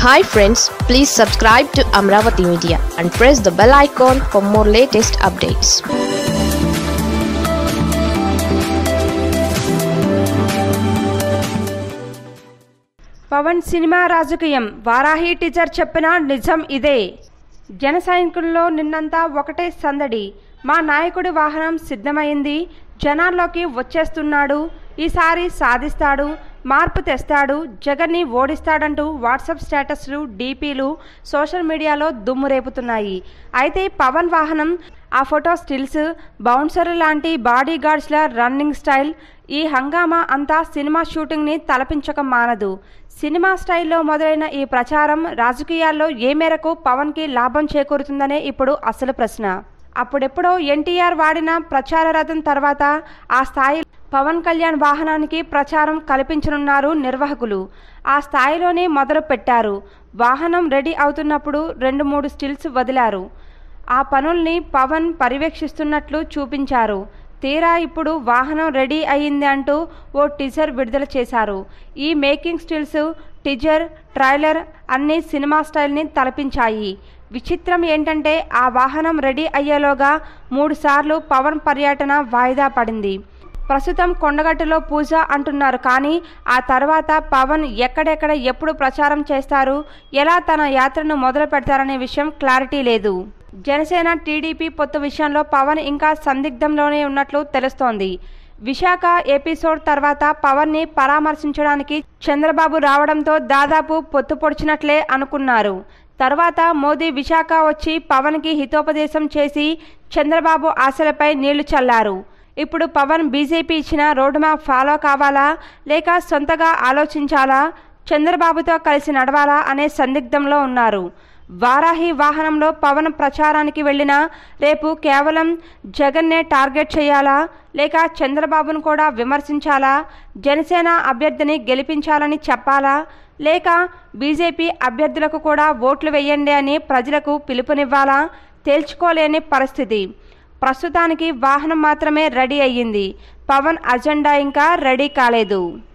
hi friends please subscribe to Amaravati media and press the bell icon for more latest updates Pawan cinema రాజకీయం Varahi teacher చెప్పిన నిజం ఇదే జన సైనికుల్లో నిన్నంతా ఒకటే సందడి మా నాయకుడి వాహనం సిద్ధమైంది జనాల్లోకి వచ్చేస్తున్నాడు ఈసారి సాధిస్తాడు మార్పు తెస్తాడు జగన్ని ఓడిస్తాడంటూ వాట్సాప్ స్టేటస్లు డీపీలు సోషల్ మీడియాలో దుమ్ము రేపుతున్నాయి అయితే పవన్ వాహనం ఆ ఫోటో స్టిల్స్ బౌన్సర్ లాంటి బాడీ గార్డ్స్ల రన్నింగ్ స్టైల్ ఈ హంగామా అంతా సినిమా షూటింగ్ని తలపించక మానదు సినిమా స్టైల్లో మొదలైన ఈ ప్రచారం రాజకీయాల్లో ఏ మేరకు పవన్కి లాభం చేకూరుతుందనే ఇప్పుడు అసలు ప్రశ్న అప్పుడెప్పుడో ఎన్టీఆర్ వాడిన ప్రచార రథం తర్వాత ఆ స్థాయి పవన్ కళ్యాణ్ వాహనానికి ప్రచారం కల్పించనున్నారు నిర్వాహకులు ఆ స్థాయిలోనే మొదలు పెట్టారు వాహనం రెడీ అవుతున్నప్పుడు రెండు మూడు స్టిల్స్ వదిలారు ఆ పనుల్ని పవన్ పర్యవేక్షిస్తున్నట్లు చూపించారు తీరా ఇప్పుడు వాహనం రెడీ అయ్యింది అంటూ ఓ టీజర్ విడుదల చేశారు ఈ మేకింగ్ స్టిల్స్ టీజర్ ట్రైలర్ అన్ని సినిమా స్టైల్ని తలపించాయి విచిత్రం ఏంటంటే ఆ వాహనం రెడీ అయ్యేలోగా మూడుసార్లు పవన్ పర్యటన వాయిదా పడింది ప్రస్తుతం కొండగట్టులో పూజ అంటున్నారు కానీ ఆ తర్వాత పవన్ ఎక్కడెక్కడ ఎప్పుడు ప్రచారం చేస్తారు ఎలా తన యాత్రను మొదలు పెడతారనే విషయం క్లారిటీ లేదు జనసేన టీడీపీ పొత్తు విషయంలో పవన్ ఇంకా సందిగ్ధంలోనే ఉన్నట్లు తెలుస్తోంది విశాఖ ఎపిసోడ్ తర్వాత పవన్ని పరామర్శించడానికి చంద్రబాబు రావడంతో దాదాపు పొత్తు పొడిచినట్లే అనుకున్నారు తర్వాత మోదీ విశాఖ వచ్చి పవన్కి హితోపదేశం చేసి చంద్రబాబు ఆశలపై నీళ్లు చల్లారు ఇప్పుడు పవన్ బీజేపీ ఇచ్చిన రోడ్ మ్యాప్ ఫాలో కావాలా లేక సొంతగా ఆలోచించాలా చంద్రబాబుతో కలిసి నడవాలా అనే సందిగ్ధంలో ఉన్నారు వారాహి వాహనంలో పవన్ ప్రచారానికి వెళ్ళినా రేపు కేవలం జగన్నే టార్గెట్ చేయాలా లేక చంద్రబాబును కూడా విమర్శించాలా జనసేన అభ్యర్థిని గెలిపించాలని చెప్పాలా లేక బీజేపీ అభ్యర్థులకు కూడా ఓట్లు వేయండి అని ప్రజలకు పిలుపునివ్వాలా తేల్చుకోలేని పరిస్థితి ప్రస్తుతానికి వాహనం మాత్రమే రెడీ అయ్యింది పవన్ అజెండా ఇంకా రెడీ కాలేదు